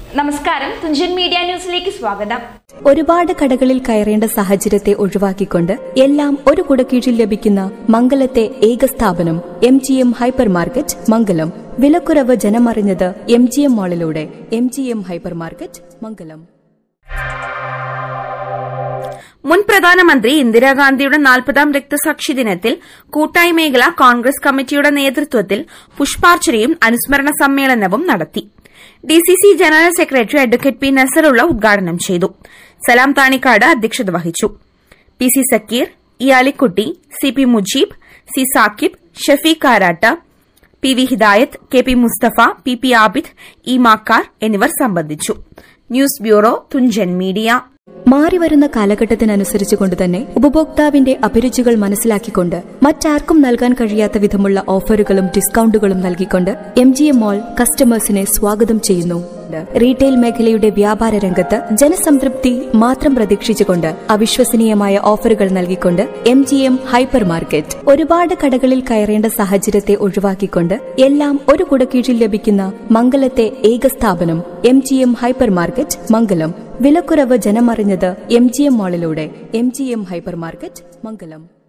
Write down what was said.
നമസ്കാരം തുഞ്ചൻ മീഡിയ ന്യൂസിലേക്ക് സ്വാഗതം ഒരുപാട് കടകളിൽ കയറേണ്ട സാഹചര്യത്തെ ഒഴിവാക്കിക്കൊണ്ട് എല്ലാം ഒരു കുടക്കീഴിൽ ലഭിക്കുന്ന മംഗലത്തെ ഏക സ്ഥാപനം M G M hyper market Mangalam വിലക്കുറവ് ജനമറിഞ്ഞത് എം ജി എം മാളിലൂടെ M G M hyper market Mangalam മുൻ പ്രധാനമന്ത്രി ഇന്ദിരാഗാന്ധിയുടെ നാൽപ്പതാം രക്തസാക്ഷി ദിനത്തിൽ കൂട്ടായി മേഖല കോൺഗ്രസ് കമ്മിറ്റിയുടെ നേതൃത്വത്തിൽ പുഷ്പാർച്ചനയും അനുസ്മരണ സമ്മേളനവും നടത്തി DCC general secretary advocate P Nasarulla ഉദ്ഘാടനം ചെയ്തു സലാം താണിക്കാട് അധ്യക്ഷത വഹിച്ചു P C Zakir E Alikutty C P Mujeeb C Sakib Shafeeq Karatt P V Hidayath K P Musthafa P P Abid E Makkar എന്നിവർ സംബന്ധിച്ചു ന്യൂസ് ബ്യൂറോ തുഞ്ചൻ മീഡിയ മാറിവരുന്ന കാലഘട്ടത്തിനനുസരിച്ചുകൊണ്ട് തന്നെ ഉപഭോക്താവിന്റെ അഭിരുചികൾ മനസ്സിലാക്കിക്കൊണ്ട് മറ്റാർക്കും നൽകാൻ കഴിയാത്ത വിധമുള്ള ഓഫറുകളും ഡിസ്കൌണ്ടുകളും നൽകിക്കൊണ്ട് എം ജി എം മോൾ കസ്റ്റമേഴ്സിനെ സ്വാഗതം ചെയ്യുന്നു റീറ്റെയിൽ മേഖലയുടെ വ്യാപാര രംഗത്ത് ജനസംതൃപ്തി മാത്രം പ്രതീക്ഷിച്ചുകൊണ്ട് അവിശ്വസനീയമായ ഓഫറുകൾ നൽകിക്കൊണ്ട് M G M hyper market ഒരുപാട് കടകളിൽ കയറേണ്ട സാഹചര്യത്തെ ഒഴിവാക്കിക്കൊണ്ട് എല്ലാം ഒരു കുടക്കീഴിൽ ലഭിക്കുന്ന മംഗലത്തെ ഏക സ്ഥാപനം M G M hyper market Mangalam വിലക്കുറവ് ജനമറിഞ്ഞത് എം ജി എം മാളിലൂടെ M G M hyper market മംഗലം